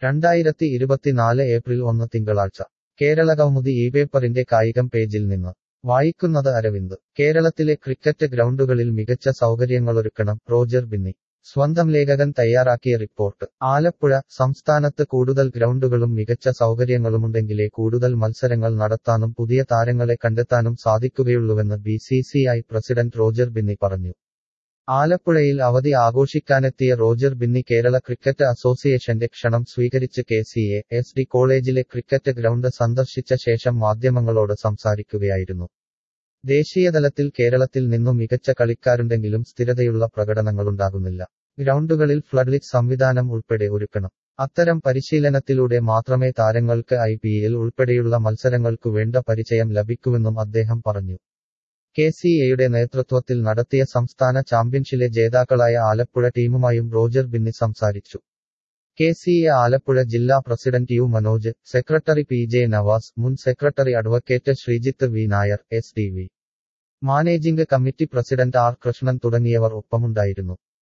രണ്ടായിരത്തി ഇരുപത്തിനാല് ഏപ്രിൽ ഒന്ന് തിങ്കളാഴ്ച കേരളകൗമുദി ഈ പേപ്പറിന്റെ കായികം പേജിൽ നിന്ന് വായിക്കുന്നത് അരവിന്ദ് കേരളത്തിലെ ക്രിക്കറ്റ് ഗ്രൗണ്ടുകളിൽ മികച്ച സൗകര്യങ്ങളൊരുക്കണം റോജർ ബിന്നി സ്വന്തം ലേഖകൻ തയ്യാറാക്കിയ റിപ്പോർട്ട് ആലപ്പുഴ സംസ്ഥാനത്ത് കൂടുതൽ ഗ്രൗണ്ടുകളും മികച്ച സൗകര്യങ്ങളുമുണ്ടെങ്കിലേ കൂടുതൽ മത്സരങ്ങൾ നടത്താനും പുതിയ താരങ്ങളെ കണ്ടെത്താനും സാധിക്കുകയുള്ളൂവെന്ന് B C C I president Roger Binny പറഞ്ഞു ആലപ്പുഴയിൽ അവധി ആഘോഷിക്കാനെത്തിയ റോജർ ബിന്നി കേരള ക്രിക്കറ്റ് അസോസിയേഷന്റെ ക്ഷണം സ്വീകരിച്ച് K C A S D കോളേജിലെ ക്രിക്കറ്റ് ഗ്രൗണ്ട് സന്ദർശിച്ച ശേഷം മാധ്യമങ്ങളോട് സംസാരിക്കുകയായിരുന്നു ദേശീയതലത്തിൽ കേരളത്തിൽ നിന്നു മികച്ച കളിക്കാരുണ്ടെങ്കിലും സ്ഥിരതയുള്ള പ്രകടനങ്ങളുണ്ടാകുന്നില്ല ഗ്രൗണ്ടുകളിൽ ഫ്ലഡ്ലിറ്റ് സംവിധാനം ഉൾപ്പെടെ ഒരുക്കണം അത്തരം പരിശീലനത്തിലൂടെ മാത്രമേ താരങ്ങൾക്ക് ഐ പി എൽ ഉൾപ്പെടെയുള്ള മത്സരങ്ങൾക്കു വേണ്ട പരിചയം ലഭിക്കുമെന്നും അദ്ദേഹം പറഞ്ഞു കെ സി എയുടെ നേതൃത്വത്തിൽ നടത്തിയ സംസ്ഥാന ചാമ്പ്യൻഷിലെ ജേതാക്കളായ ആലപ്പുഴ ടീമുമായും റോജർ ബിന്നി സംസാരിച്ചു കെ സി എ ആലപ്പുഴ ജില്ലാ president U Manoj secretary P J Navas മുൻ secretary advocate Sreejith V Nair S D V managing committee president R Krishnan തുടങ്ങിയവർ ഒപ്പമുണ്ടായിരുന്നു